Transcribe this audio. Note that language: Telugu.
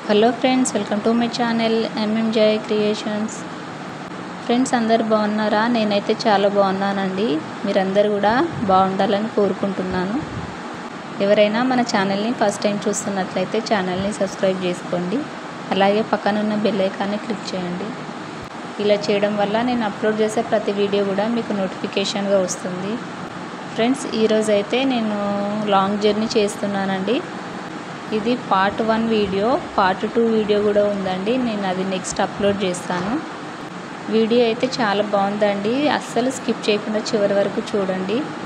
hello friends welcome to my channel M M Jaya creations friends అందరు బాగున్నారా నేనైతే చాలా బాగున్నానండి మీరందరూ కూడా బాగుండాలని కోరుకుంటున్నాను ఎవరైనా మన ఛానల్ని ఫస్ట్ టైం చూస్తున్నట్లయితే ఛానల్ని సబ్స్క్రైబ్ చేసుకోండి అలాగే పక్కనున్న బెల్ ఐకాన్ని క్లిక్ చేయండి ఇలా చేయడం వల్ల నేను అప్లోడ్ చేసే ప్రతి వీడియో కూడా మీకు నోటిఫికేషన్గా వస్తుంది ఫ్రెండ్స్ ఈరోజు అయితే నేను లాంగ్ జర్నీ చేస్తున్నానండి ఇది part one video part two video కూడా ఉందండి నేను అది నెక్స్ట్ అప్లోడ్ చేస్తాను వీడియో అయితే చాలా బాగుందండి అస్సలు స్కిప్ చేయకుండా చివరి వరకు చూడండి